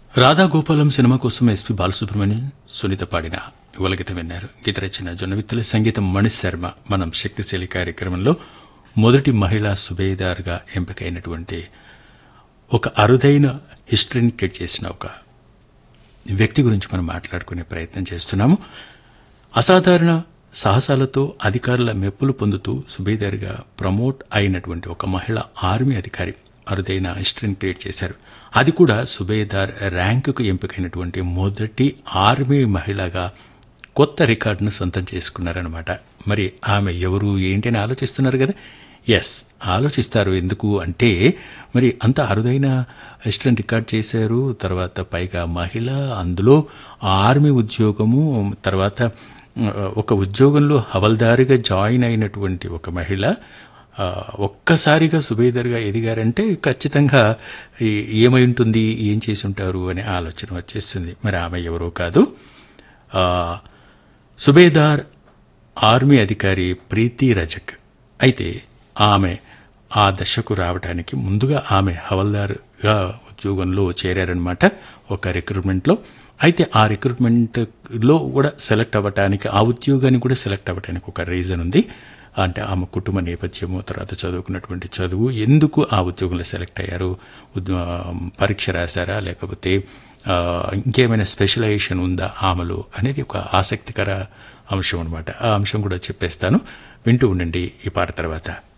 రాధా గోపాలం సినిమా కోసం ఎస్పి బాలసుబ్రహ్మణ్యం సునీత పాడిన యువల గీతం విన్నారు గీత రచన జొన్నవిత్తుల సంగీతం మణి శర్మ మనం శక్తిశైలి కార్యక్రమంలో మొదటి మహిళా సుబేదార్గా ఎంపికైనటువంటి ఒక అరుదైన హిస్టరీని క్రియేట్ చేసిన ఒక వ్యక్తి గురించి మనం మాట్లాడుకునే ప్రయత్నం చేస్తున్నాము అసాధారణ సాహసాలతో అధికారుల మెప్పులు పొందుతూ సుబేదార్గా ప్రమోట్ అయినటువంటి ఒక మహిళ ఆర్మీ అధికారి అరుదైన హిస్టరీని క్రియేట్ చేశారు అది కూడా సుబేదార్ ర్యాంకుకు ఎంపికైనటువంటి మొదటి ఆర్మీ మహిళగా కొత్త రికార్డును సొంతం చేసుకున్నారనమాట మరి ఆమె ఎవరు ఏంటి అని ఆలోచిస్తున్నారు కదా ఎస్ ఆలోచిస్తారు ఎందుకు అంటే మరి అంత అరుదైన హిస్టరీని రికార్డ్ చేశారు తర్వాత పైగా మహిళ అందులో ఆర్మీ ఉద్యోగము తర్వాత ఆ, ఒక ఉద్యోగంలో హవల్దారిగా జాయిన్ అయినటువంటి ఒక మహిళ ఆ, ఒక్కసారిగా సుబేదర్గా ఎదిగారంటే ఖచ్చితంగా ఈ- ఏమై ఉంటుంది ఏం చేసి ఉంటారు అనే ఆలోచన వచ్చేస్తుంది మరి ఆమె ఎవరో కాదు ఆ, సుబేదార్ ఆర్మీ అధికారి ప్రీతి రజక్ అయితే ఆమె ఆ దశకు రావడానికి ముందుగా ఆమె హవల్దార్గా ఉద్యోగంలో చేరారనమాట ఒక రిక్రూట్మెంట్లో అయితే ఆ రిక్రూట్మెంట్లో కూడా సెలెక్ట్ అవ్వటానికి ఆ ఉద్యోగాన్ని కూడా సెలెక్ట్ అవ్వటానికి ఒక రీజన్ ఉంది అంటే ఆమె కుటుంబ నేపథ్యము తర్వాత చదువుకున్నటువంటి చదువు ఎందుకు ఆ ఉద్యోగంలో సెలెక్ట్ అయ్యారు ఉద్య- పరీక్ష రాశారా లేకపోతే ఆ, ఇంకేమైనా స్పెషలైజేషన్ ఉందా ఆమెలో అనేది ఒక ఆసక్తికర అంశం అనమాట ఆ అంశం కూడా చెప్పేస్తాను వింటూ ఉండండి ఈ పాట తర్వాత